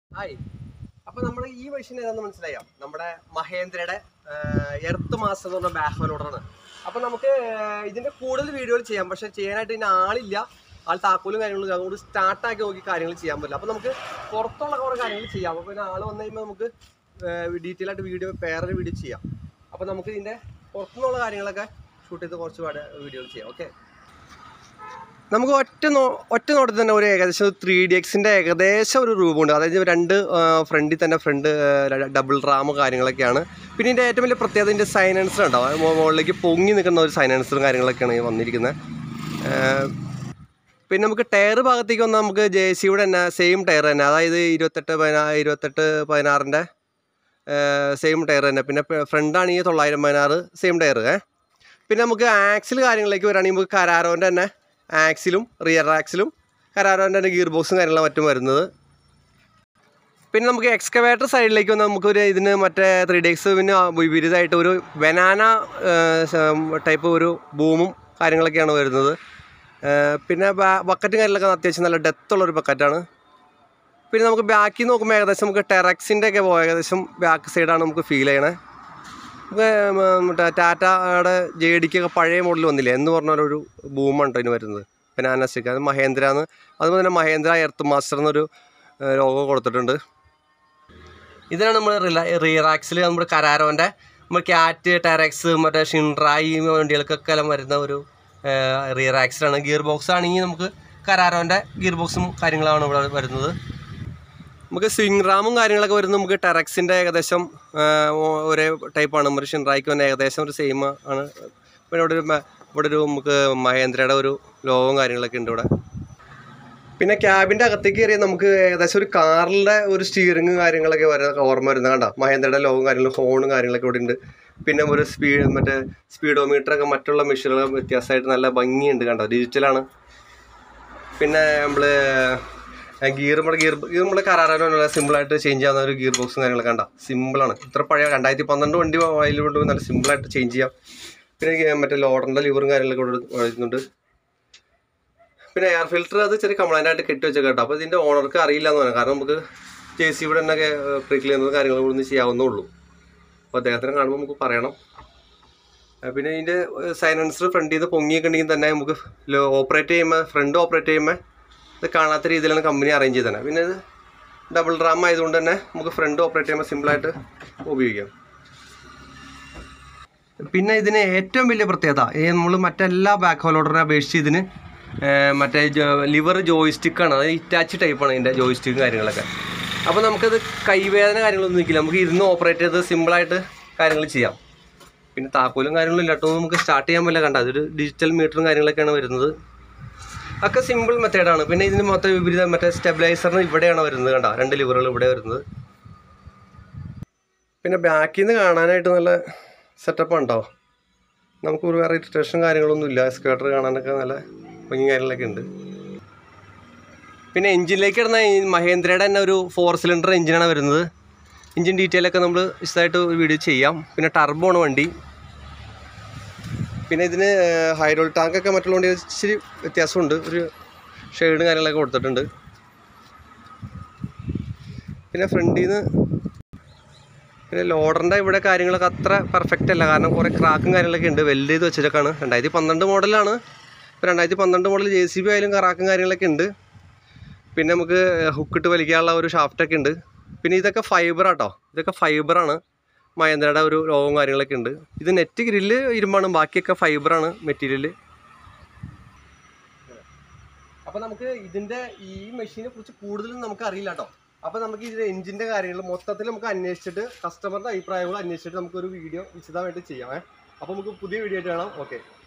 hi അപ്പൊ നമ്മുടെ ഈ മെഷീൻ ഏതാണെന്ന് മനസ്സിലായോ നമ്മുടെ മഹേന്ദ്രയുടെ എർത്ത് മാസം എന്ന് പറഞ്ഞ ബാക്ക് ലോഡറാണ് അപ്പൊ നമുക്ക് ആഹ് ഇതിന്റെ കൂടുതൽ വീഡിയോകൾ ചെയ്യാം പക്ഷെ ചെയ്യാനായിട്ട് ഇതിന് ആളില്ല ആൾ താക്കോലും കാര്യങ്ങളും അതുകൊണ്ട് സ്റ്റാർട്ട് ആക്കി നോക്കി കാര്യങ്ങൾ ചെയ്യാൻ പറ്റില്ല അപ്പൊ നമുക്ക് പുറത്തുള്ള കുറെ കാര്യങ്ങൾ ചെയ്യാം അപ്പൊ പിന്നെ ആൾ വന്നു കഴിയുമ്പോൾ നമുക്ക് ഡീറ്റെയിൽ ആയിട്ട് വീഡിയോ വേറെ വീഡിയോ ചെയ്യാം അപ്പൊ നമുക്ക് ഇതിന്റെ പുറത്തുനിന്നുള്ള കാര്യങ്ങളൊക്കെ ഷൂട്ട് ചെയ്ത് കുറച്ച് വീഡിയോകൾ ചെയ്യാം ഓക്കെ നമുക്ക് ഒറ്റ നോ ഒറ്റ നോട്ടത്തിൽ തന്നെ ഒരു ഏകദേശം ത്രീ ഡി എക്സിൻ്റെ ഏകദേശം ഒരു രൂപമുണ്ട് അതായത് രണ്ട് ഫ്രണ്ടിൽ തന്നെ ഫ്രണ്ട് ഡബിൾ റാം കാര്യങ്ങളൊക്കെയാണ് പിന്നെ ഇതിൻ്റെ ഏറ്റവും വലിയ പ്രത്യേകത ഇതിൻ്റെ സൈലൻസർ ഉണ്ടാവും അത് മോ- മുകളിലേക്ക് പൊങ്ങി നിൽക്കുന്ന ഒരു സൈലൻസറും കാര്യങ്ങളൊക്കെയാണ് ഈ വന്നിരിക്കുന്നത് ഏഹ് പിന്നെ നമുക്ക് ടയർ ഭാഗത്തേക്ക് വന്നാൽ നമുക്ക് ജെ സിയുടെ തന്നെ സെയിം ടയർ തന്നെ അതായത് ഇരുപത്തെട്ട് പതിനാ ഇരുപത്തെട്ട് പതിനാറിൻ്റെ സെയിം ടയർ തന്നെ പിന്നെ ഫ്രണ്ടാണെങ്കിൽ തൊള്ളായിരം പതിനാറ് സെയിം ടയർ ഏഹ് പിന്നെ നമുക്ക് ആക്സിൽ കാര്യങ്ങളിലേക്ക് വരികയാണെങ്കിൽ നമുക്ക് കരാരോൻ്റെ തന്നെ ആക്സിലും റിയർ ആക്സിലും കരാരോൻ്റെ തന്നെ ഗിയർ ബോക്സും കാര്യങ്ങളും മറ്റും വരുന്നത് പിന്നെ നമുക്ക് എക്സ്കവേറ്റർ സൈഡിലേക്ക് വന്നാൽ നമുക്കൊരു ഇതിന് മറ്റേ ത്രീ ഡേക്സ് പിന്നെ വിപരീതമായിട്ട് ഒരു ബനാന ടൈപ്പ് ഒരു ബൂമും കാര്യങ്ങളൊക്കെയാണ് വരുന്നത് ഏഹ് പിന്നെ ബക്കറ്റും കാര്യങ്ങളൊക്കെ അത്യാവശ്യം നല്ല ഡെത്ത് ഉള്ളൊരു ബക്കറ്റാണ് പിന്നെ നമുക്ക് ബാക്കിൽ നോക്കുമ്പോൾ ഏകദേശം നമുക്ക് ടെറക്സിൻ്റെ ഒക്കെ പോയ ഏകദേശം ബാക്ക് സൈഡാണ് നമുക്ക് ഫീൽ ചെയ്യണേ നമുക്ക് മറ്റേ ടാറ്റയുടെ ജെ ഡിക്കൊക്കെ പഴയ മോഡൽ വന്നില്ലേ എന്ന് പറഞ്ഞ ഒരു ബൂമാണ് കേട്ടോ ഇതിന് വരുന്നത് ബനാന സ്റ്റിക്ക് അത് മഹേന്ദ്ര എന്ന് അതുപോലെ തന്നെ മഹേന്ദ്ര എർത്ത് മാസ്റ്റർ എന്നൊരു ലോഗോ കൊടുത്തിട്ടുണ്ട് ഇതിനാണ് നമ്മൾ റീറാക്സിൽ നമ്മുടെ കരാരോൻ്റെ നമ്മൾ ക്യാറ്റ് ടെറക്സ് മറ്റേ ഷിൻഡ്രായി വണ്ടികൾക്കൊക്കെ എല്ലാം വരുന്ന ഒരു റീറാക്സിലാണ് ഗിയർ ബോക്സ് ആണെങ്കിൽ നമുക്ക് കരാരോൻ്റെ ഗിയർ ബോക്സും കാര്യങ്ങളാണ് ഇവിടെ വരുന്നത് നമുക്ക് സ്വിംഗ് റാമും കാര്യങ്ങളൊക്കെ വരുന്നത് നമുക്ക് ടെറക്സിൻ്റെ ഏകദേശം ആ, ഒ- ഒരേ ടൈപ്പാണ് നമ്മുടെ ഷിൻറായിക്ക് വന്ന ഏകദേശം ഒരു സെയിം ആണ് പിന്നെ ഇവിടെ ഒരു മ- ഇവിടെ ഒരു നമുക്ക് മഹേന്ദ്രയുടെ ഒരു ലോഗവും കാര്യങ്ങളൊക്കെ ഉണ്ട് ഇവിടെ പിന്നെ ക്യാബിൻ്റെ അകത്തേക്ക് കയറിയാൽ നമുക്ക് ഏകദേശം ഒരു കാറിൻ്റെ ഒരു സ്റ്റിയറിങ് കാര്യങ്ങളൊക്കെ വരുന്ന ഓർമ്മ വരുന്നത് കണ്ട മഹേന്ദ്രയുടെ ലോഗും കാര്യങ്ങളും ഹോണും കാര്യങ്ങളൊക്കെ ഇവിടെ ഉണ്ട് പിന്നെ ഒരു സ്പീഡ് മറ്റേ സ്പീഡോമീറ്റർ ഒക്കെ മറ്റുള്ള മെഷീനുകൾ വ്യത്യാസമായിട്ട് നല്ല ഭംഗിയുണ്ട് കണ്ടോ ഡിജിറ്റലാണ് പിന്നെ നമ്മൾ ഗിയർ നമ്മുടെ ഗിയർ ഗിയർ നമ്മുടെ കരാറാനുള്ള സിമ്പിളായിട്ട് ചേഞ്ച് ചെയ്യാവുന്ന ഒരു ഗിയർ ബോക്സും കാര്യങ്ങളൊക്കെ കണ്ട സിമ്പിളാണ് ഇത്ര പഴയ രണ്ടായിരത്തി പന്ത്രണ്ട് വണ്ടി അതിൽ കൊണ്ട് നല്ല സിമ്പിളായിട്ട് ചേഞ്ച് ചെയ്യാം പിന്നെ ഗ- മറ്റേ ലോഡറിൻ്റെ ലിവറും കാര്യങ്ങളൊക്കെ ഇവിടെ വരുന്നുണ്ട് പിന്നെ എയർ ഫിൽറ്റർ അത് ചെറിയ കംപ്ലൈൻ്റ് ആയിട്ട് കെട്ടി വെച്ച കേട്ടോ അപ്പോൾ ഇതിൻ്റെ ഓണർക്ക് അറിയില്ല എന്ന് പറയാം കാരണം നമുക്ക് ജെ സി ഇവിടെ തന്നെ പ്രീ ക്ലീനർ കാര്യങ്ങൾ ഇവിടുന്ന് ചെയ്യാവുന്നേ ഉള്ളൂ അപ്പോൾ അദ്ദേഹത്തിനെ കാണുമ്പോൾ നമുക്ക് പറയണം ആ, പിന്നെ ഇതിൻ്റെ സൈലൻസർ ഫ്രണ്ടിൽ നിന്ന് പൊങ്ങിയൊക്കെ ഉണ്ടെങ്കിൽ തന്നെ നമുക്ക് ഓപ്പറേറ്റ് ചെയ്യുമ്പോൾ ഫ്രണ്ട് ഓപ്പറേറ്റ് ചെയ്യുമ്പോൾ ഇത് കാണാത്ത രീതിയിലാണ് കമ്പനി അറേഞ്ച് ചെയ്തത് തന്നെ പിന്നെ ഇത് ഡബിൾ റാം ആയതുകൊണ്ട് തന്നെ നമുക്ക് ഫ്രണ്ട് ഓപ്പറേറ്റ് ചെയ്യുമ്പോൾ സിമ്പിളായിട്ട് ഉപയോഗിക്കാം പിന്നെ ഇതിന് ഏറ്റവും വലിയ പ്രത്യേകത നമ്മൾ മറ്റെല്ലാ ബാക്ക് ഹോലോഡറിനെ അപേക്ഷിച്ച് ഇതിന് ഏർ മറ്റേ ലിവർ ജോയിസ്റ്റിക്കാണ് അത് ഇറ്റാച്ച് ടൈപ്പാണ് ഇതിൻ്റെ ജോയിസ്റ്റിക്കും കാര്യങ്ങളൊക്കെ അപ്പോൾ നമുക്കത് കൈവേദന കാര്യങ്ങളൊന്നും നിൽക്കില്ല നമുക്ക് ഇരുന്ന് ഓപ്പറേറ്റ് ചെയ്ത് സിമ്പിളായിട്ട് കാര്യങ്ങൾ ചെയ്യാം പിന്നെ താക്കോലും കാര്യങ്ങളും ഇല്ലാട്ടോ നമുക്ക് സ്റ്റാർട്ട് ചെയ്യാൻ പറ്റില്ല കണ്ട അതൊരു ഡിജിറ്റൽ മീറ്ററും കാര്യങ്ങളൊക്കെയാണ് വരുന്നത് ഒക്കെ സിമ്പിൾ മെത്തേഡാണ് പിന്നെ ഇതിന് മൊത്തം വിപരീത മറ്റേ സ്റ്റെബിലൈസറിന് ഇവിടെയാണ് വരുന്നത് കണ്ട രണ്ട് ലിവറുകൾ ഇവിടെ വരുന്നത് പിന്നെ ബാക്കിൽ നിന്ന് കാണാനായിട്ട് നല്ല സെറ്റപ്പ് ഉണ്ടോ നമുക്ക് ഒരു വേറെ ഇറിറ്റേഷൻ കാര്യങ്ങളൊന്നും ഇല്ല സ്കേട്ടർ കാണാനൊക്കെ നല്ല ഭംഗി കാര്യങ്ങളൊക്കെ ഉണ്ട് പിന്നെ എഞ്ചിനിലേക്ക് ഇടുന്ന ഈ മഹേന്ദ്രയുടെ തന്നെ ഒരു ഫോർ സിലിണ്ടർ എഞ്ചിനാണ് വരുന്നത് എഞ്ചിൻ ഡീറ്റെയിൽ ഒക്കെ നമ്മൾ വിശദമായിട്ട് ഒരു വീഡിയോ ചെയ്യാം പിന്നെ ടർബോ ആണ് വണ്ടി പിന്നെ ഇതിന് ഹൈഡ്രോൾ ടാങ്ക് ഒക്കെ മറ്റുള്ള വണ്ടി ഇച്ചിരി വ്യത്യാസമുണ്ട് ഒരു ഷെയ്ഡും കാര്യങ്ങളൊക്കെ കൊടുത്തിട്ടുണ്ട് പിന്നെ ഫ്രണ്ടിൽ നിന്ന് പിന്നെ ലോഡറിൻ്റെ ഇവിടെ കാര്യങ്ങളൊക്കെ അത്ര പെർഫെക്റ്റ് അല്ല കാരണം കുറേ ക്രാക്കും കാര്യങ്ങളൊക്കെ ഉണ്ട് വെൽഡ് ചെയ്ത് വെച്ചിട്ടൊക്കെയാണ് രണ്ടായിരത്തി പന്ത്രണ്ട് മോഡലാണ് ഇപ്പോൾ രണ്ടായിരത്തി പന്ത്രണ്ട് മോഡൽ ജെ സി ബി ആയാലും ക്രാക്കും കാര്യങ്ങളൊക്കെ ഉണ്ട് പിന്നെ നമുക്ക് ഹുക്കിട്ട് വലിക്കാനുള്ള ഒരു ഷാഫ്റ്റൊക്കെ ഉണ്ട് പിന്നെ ഇതൊക്കെ ഫൈബർ ആട്ടോ ഇതൊക്കെ ഫൈബറാണ് മഹേന്ദ്രയുടെ ഒരു ലോഗവും കാര്യങ്ങളൊക്കെ ഉണ്ട് ഇത് നെറ്റ് ഗ്രില്ല് ഇരുമ്പാണ് ബാക്കിയൊക്കെ ഫൈബറാണ് മെറ്റീരിയൽ അപ്പോൾ നമുക്ക് ഇതിൻ്റെ ഈ മെഷീനെ കുറിച്ച് കൂടുതലും നമുക്ക് അറിയില്ല കേട്ടോ അപ്പോൾ നമുക്ക് ഇതിൻ്റെ എഞ്ചിൻ്റെ കാര്യങ്ങൾ മൊത്തത്തിൽ നമുക്ക് അന്വേഷിച്ചിട്ട് കസ്റ്റമറുടെ അഭിപ്രായങ്ങൾ അന്വേഷിച്ചിട്ട് നമുക്കൊരു വീഡിയോ വിശദമായിട്ട് ചെയ്യാമേ അപ്പോൾ നമുക്ക് പുതിയ വീഡിയോ ആയിട്ട് കാണാം ഓക്കെ